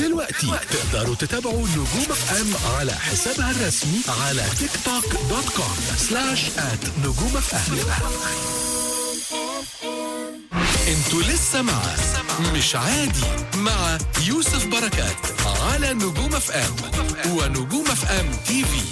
دلوقتي تقدروا تتابعوا نجوم اف ام على حسابها الرسمي على تيك توك دوت كوم سلاش ات نجوم اف ام انتوا لسه مع مش عادي مع يوسف بركات على نجوم اف ام ونجوم اف ام تي في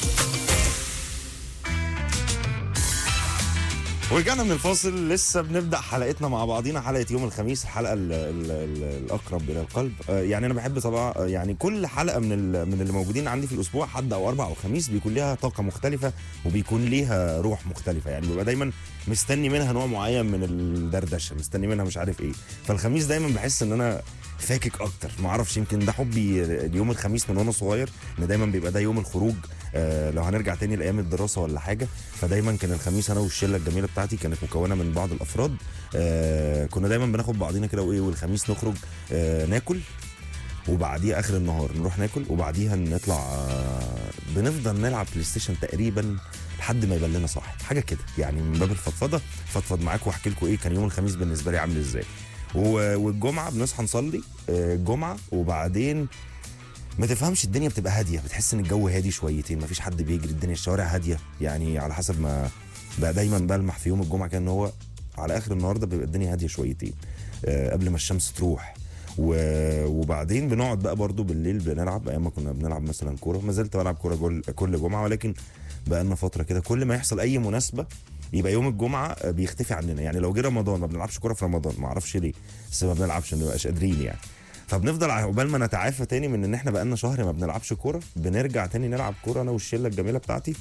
ورجعنا من الفاصل لسه بنبدا حلقتنا مع بعضينا حلقه يوم الخميس الحلقه ال ال ال الاقرب الى القلب آه، يعني انا بحب طبعا آه، يعني كل حلقه من ال- من اللي موجودين عندي في الاسبوع حد او اربع او خميس بيكون ليها طاقه مختلفه وبيكون ليها روح مختلفه يعني ببقى دايما مستني منها نوع معين من الدردشه مستني منها مش عارف ايه فالخميس دايما بحس ان انا فاكك اكتر ما اعرفش يمكن ده حبي اليوم الخميس من وانا صغير ان دايما بيبقى ده يوم الخروج آه لو هنرجع تاني لايام الدراسه ولا حاجه فدايما كان الخميس انا والشله الجميله بتاعتي كانت مكونه من بعض الافراد آه كنا دايما بناخد بعضينا كده وايه والخميس نخرج آه ناكل وبعديها اخر النهار نروح ناكل وبعديها نطلع آه، بنفضل نلعب بلاي ستيشن تقريبا لحد ما يبان لنا صاحب حاجه كده يعني من باب الفضفضه فضفض معاكم واحكي لكم ايه كان يوم الخميس بالنسبه لي عامل ازاي و- والجمعه بنصحى نصلي آه، الجمعه وبعدين ما تفهمش الدنيا بتبقى هاديه بتحس ان الجو هادي شويتين مفيش حد بيجري الدنيا الشوارع هاديه يعني على حسب ما بقى دايما بلمح في يوم الجمعه كان ان هو على اخر النهارده بيبقى الدنيا هاديه شويتين آه، قبل ما الشمس تروح و- وبعدين بنقعد بقى برضو بالليل بنلعب ايام ما كنا بنلعب مثلا كوره ما زلت بلعب كوره جول- كل جمعه ولكن بقى لنا فتره كده كل ما يحصل اي مناسبه يبقى يوم الجمعه آه، بيختفي عننا يعني لو جه رمضان ما بنلعبش كوره في رمضان ما اعرفش ليه بس ما بنلعبش ما بنبقاش قادرين يعني فبنفضل عقبال ما نتعافى تاني من ان احنا بقالنا شهر ما بنلعبش كوره بنرجع تاني نلعب كوره انا والشله الجميله بتاعتي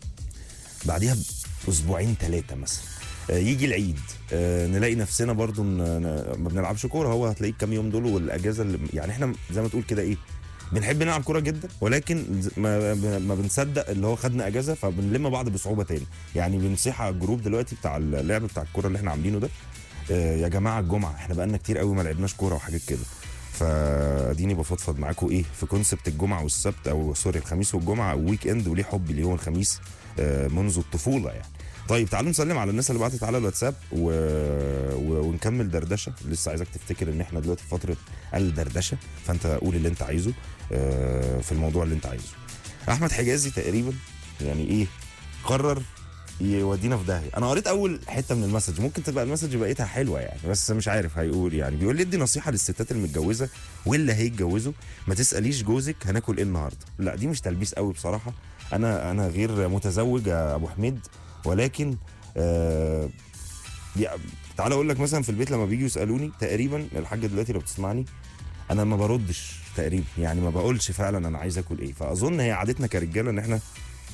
بعديها باسبوعين ثلاثه مثلا آه، يجي العيد آه، نلاقي نفسنا برضو ن- ن- ما بنلعبش كوره هو هتلاقي الكام يوم دول والاجازه اللي يعني احنا زي ما تقول كده ايه بنحب نلعب كوره جدا ولكن ز- ما, ما بنصدق اللي هو خدنا اجازه فبنلم بعض بصعوبه تاني يعني بنصيح على الجروب دلوقتي بتاع اللعب بتاع الكوره اللي احنا عاملينه ده آه، يا جماعه الجمعه احنا بقالنا كتير قوي ما لعبناش كوره وحاجات كده فاديني بفضفض معاكم ايه في كونسبت الجمعه والسبت او سوري الخميس والجمعه او ويك اند وليه حبي ليوم الخميس آه، منذ الطفوله يعني طيب تعالوا نسلم على الناس اللي بعتت على الواتساب و... و... ونكمل دردشه لسه عايزك تفتكر ان احنا دلوقتي في فتره الدردشه فانت قول اللي انت عايزه آه، في الموضوع اللي انت عايزه احمد حجازي تقريبا يعني ايه قرر يودينا في داهيه انا قريت اول حته من المسج ممكن تبقى المسج بقيتها حلوه يعني بس مش عارف هيقول يعني بيقول لي ادي نصيحه للستات المتجوزه واللي هيتجوزوا ما تساليش جوزك هناكل ايه النهارده لا دي مش تلبيس قوي بصراحه انا انا غير متزوج يا ابو حميد ولكن آه يعني تعال اقول لك مثلا في البيت لما بيجوا يسالوني تقريبا الحاجه دلوقتي لو بتسمعني انا ما بردش تقريبا يعني ما بقولش فعلا انا عايز اكل ايه فاظن هي عادتنا كرجاله ان احنا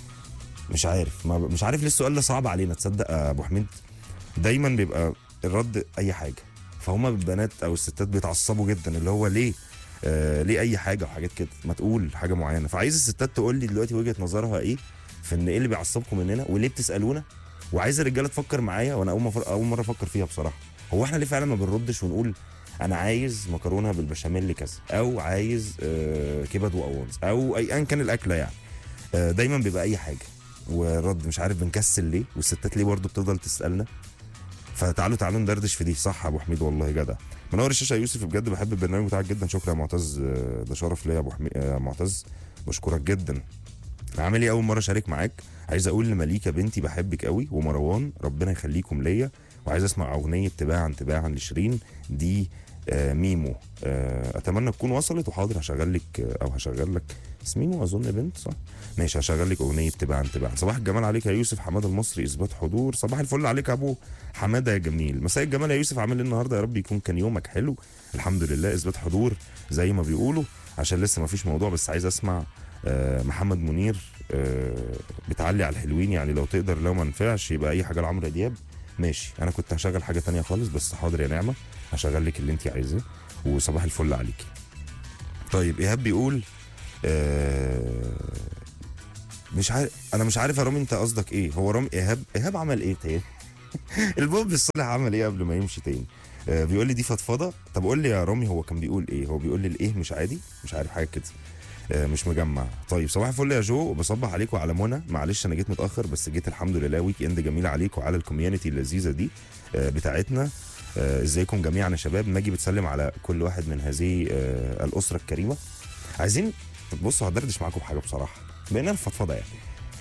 مش عارف ما مش عارف ليه السؤال ده صعب علينا تصدق يا ابو حميد دايما بيبقى الرد اي حاجه فهم البنات او الستات بيتعصبوا جدا اللي هو ليه آه ليه اي حاجه وحاجات كده ما تقول حاجه معينه فعايز الستات تقول لي دلوقتي وجهه نظرها ايه في ان ايه اللي بيعصبكم مننا وليه بتسالونا وعايز الرجاله تفكر معايا وانا اول مفر... اول مره افكر فيها بصراحه هو احنا ليه فعلا ما بنردش ونقول انا عايز مكرونه بالبشاميل كذا او عايز آه كبد وقوانص او ايا كان الاكله يعني آه دايما بيبقى اي حاجه والرد مش عارف بنكسل ليه والستات ليه برضه بتفضل تسالنا فتعالوا تعالوا ندردش في دي صح يا ابو حميد والله جدع منور الشاشه يا يوسف بجد بحب البرنامج بتاعك جدا شكرا يا معتز آه، ده شرف ليا يا ابو حميد يا معتز بشكرك جدا عامل ايه اول مره اشارك معاك عايز اقول لمليكه بنتي بحبك قوي ومروان ربنا يخليكم ليا وعايز اسمع اغنيه تباعا تباعا لشيرين دي آه ميمو آه اتمنى تكون وصلت وحاضر هشغل لك آه، او هشغل لك بس ميمو اظن بنت صح ماشي هشغل لك اغنيه تباعا تباعا صباح الجمال عليك يا يوسف حماده المصري اثبات حضور صباح الفل عليك يا ابو حماده يا جميل مساء الجمال يا يوسف عامل ايه النهارده يا رب يكون كان يومك حلو الحمد لله اثبات حضور زي ما بيقولوا عشان لسه ما فيش موضوع بس عايز اسمع آه، محمد منير آه، بتعلي على الحلوين يعني لو تقدر لو ما نفعش يبقى اي حاجه لعمرو دياب ماشي انا كنت هشغل حاجه تانية خالص بس حاضر يا نعمه هشغل لك اللي انت عايزاه وصباح الفل عليكي طيب ايهاب بيقول آه مش عارف انا مش عارف يا رامي انت قصدك ايه هو رامي ايهاب ايهاب عمل ايه تاني البوب الصالح عمل ايه قبل ما يمشي تاني آه بيقول لي دي فضفضه طب قول لي يا رامي هو كان بيقول ايه هو بيقول لي الايه مش عادي مش عارف حاجه كده آه، مش مجمع طيب صباح الفل يا جو بصبح عليكم وعلى منى معلش انا جيت متاخر بس جيت الحمد لله ويك اند جميل عليكم وعلى الكوميونتي اللذيذه دي آه، بتاعتنا آه، ازيكم جميعا يا شباب ناجي بتسلم على كل واحد من هذه آه، الاسره الكريمه عايزين بصوا هدردش معاكم بحاجه بصراحه بقينا الفضفضه يعني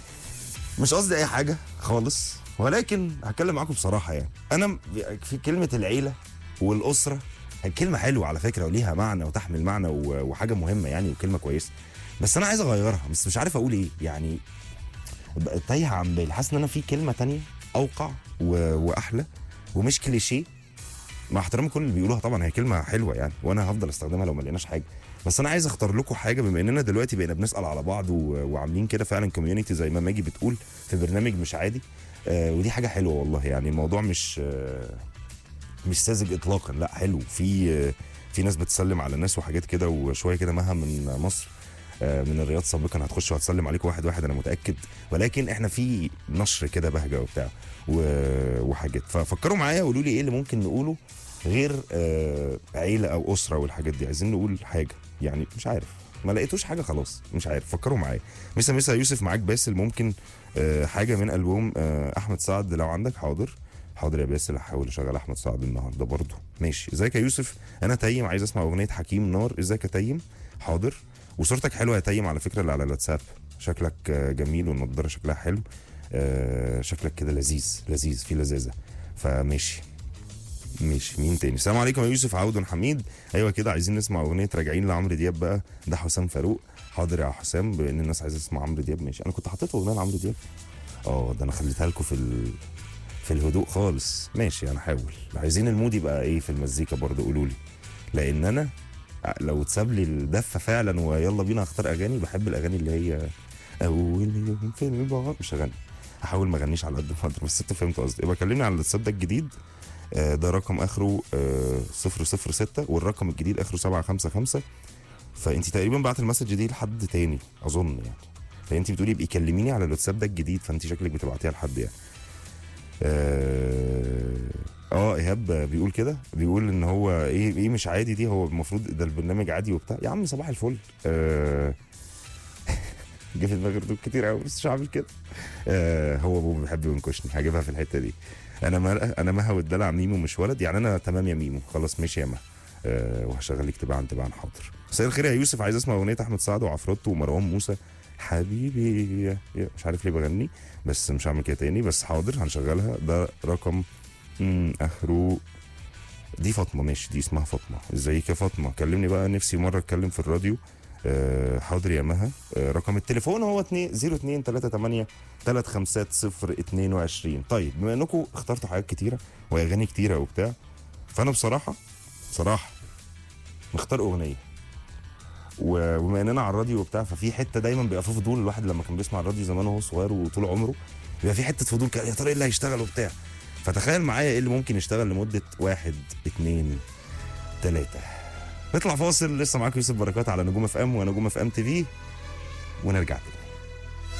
مش قصدي اي حاجه خالص ولكن هتكلم معاكم بصراحه يعني انا م- في كلمه العيله والاسره هي كلمه حلوه على فكره وليها معنى وتحمل معنى و- وحاجه مهمه يعني وكلمه كويسه بس انا عايز اغيرها بس مش عارف اقول ايه يعني بقى تايهه عن بالي حاسس ان انا في كلمه تانية اوقع و... واحلى ومش كليشيه مع احترامي كل اللي بيقولوها طبعا هي كلمه حلوه يعني وانا هفضل استخدمها لو ما لقيناش حاجه بس انا عايز اختار لكم حاجه بما اننا دلوقتي بقينا بنسال على بعض و... وعاملين كده فعلا كوميونتي زي ما ماجي بتقول في برنامج مش عادي آه ودي حاجه حلوه والله يعني الموضوع مش آه مش ساذج اطلاقا لا حلو في آه في ناس بتسلم على ناس وحاجات كده وشويه كده مها من مصر آه، من الرياض سابقا هتخش وهتسلم عليكم واحد واحد انا متاكد ولكن احنا في نشر كده بهجه وبتاع و- وحاجات ففكروا معايا وقولوا لي ايه اللي ممكن نقوله غير آه، عيله او اسره والحاجات دي عايزين نقول حاجه يعني مش عارف ما لقيتوش حاجه خلاص مش عارف فكروا معايا مسا مسا يوسف معاك باسل ممكن آه، حاجه من البوم آه، احمد سعد لو عندك حاضر حاضر يا باسل هحاول اشغل احمد سعد النهارده برضه ماشي ازيك يا يوسف انا تيم عايز اسمع اغنيه حكيم نار ازيك يا تيم حاضر وصورتك حلوه يا تيم على فكره اللي على الواتساب شكلك آه، جميل والنضاره شكلها حلو آه، شكلك كده لذيذ لذيذ في لذاذه فماشي ماشي مين تاني السلام عليكم يا يوسف عود حميد ايوه كده عايزين نسمع اغنيه راجعين لعمرو دياب بقى ده حسام فاروق حاضر يا حسام بما ان الناس عايزه تسمع عمرو دياب ماشي انا كنت حاطط اغنيه لعمرو دياب اه ده انا خليتها لكم في ال... في الهدوء خالص ماشي انا هحاول عايزين المود يبقى ايه في المزيكا برضه قولوا لي لان انا لو اتساب لي الدفه فعلا ويلا بينا اختار اغاني بحب الاغاني اللي هي اول يوم في البعد مش هغني هحاول ما اغنيش على قد ما اقدر بس انت فهمت قصدي يبقى كلمني على الواتساب ده الجديد آه، ده رقم اخره آه، 006 والرقم الجديد اخره 755 فانت تقريبا بعت المسج دي لحد تاني اظن يعني فانت بتقولي ابقي كلميني على الواتساب ده الجديد فانت شكلك بتبعتيها لحد يعني اه آه، ايهاب بيقول كده بيقول ان هو ايه ايه مش عادي دي هو المفروض ده البرنامج عادي وبتاع يا عم صباح الفل آه جه في دماغي ردود كتير قوي بس مش هعمل كده آه هو ابوه بيحب ينكشني هجيبها في الحته دي انا ما انا مها والدلع ميمو مش ولد يعني انا تمام يا ميمو خلاص ماشي يا مها آه وهشغل لك تباعا تباعا حاضر مساء الخير يا يوسف عايز اسمع اغنيه احمد سعد وعفروتو ومروان موسى حبيبي يا- يا- مش عارف ليه بغني بس مش هعمل كده تاني بس حاضر هنشغلها ده رقم مم، اخره دي فاطمه ماشي دي اسمها فاطمه ازيك يا فاطمه كلمني بقى نفسي مره اتكلم في الراديو آه حاضر يا مها آه رقم التليفون هو 2 02 38 350 22 طيب بما انكم اخترتوا حاجات كتيره واغاني كتيره وبتاع فانا بصراحه بصراحه مختار اغنيه وبما اننا على الراديو وبتاع ففي حته دايما بيبقى في فضول الواحد لما كان بيسمع الراديو زمان وهو صغير وطول عمره بيبقى في حته فضول كده يا ترى ايه اللي هيشتغل وبتاع فتخيل معايا ايه اللي ممكن يشتغل لمده واحد اتنين تلاته نطلع فاصل لسه معاكم يوسف بركات على نجوم اف ام ونجوم اف ام تي في ونرجع تاني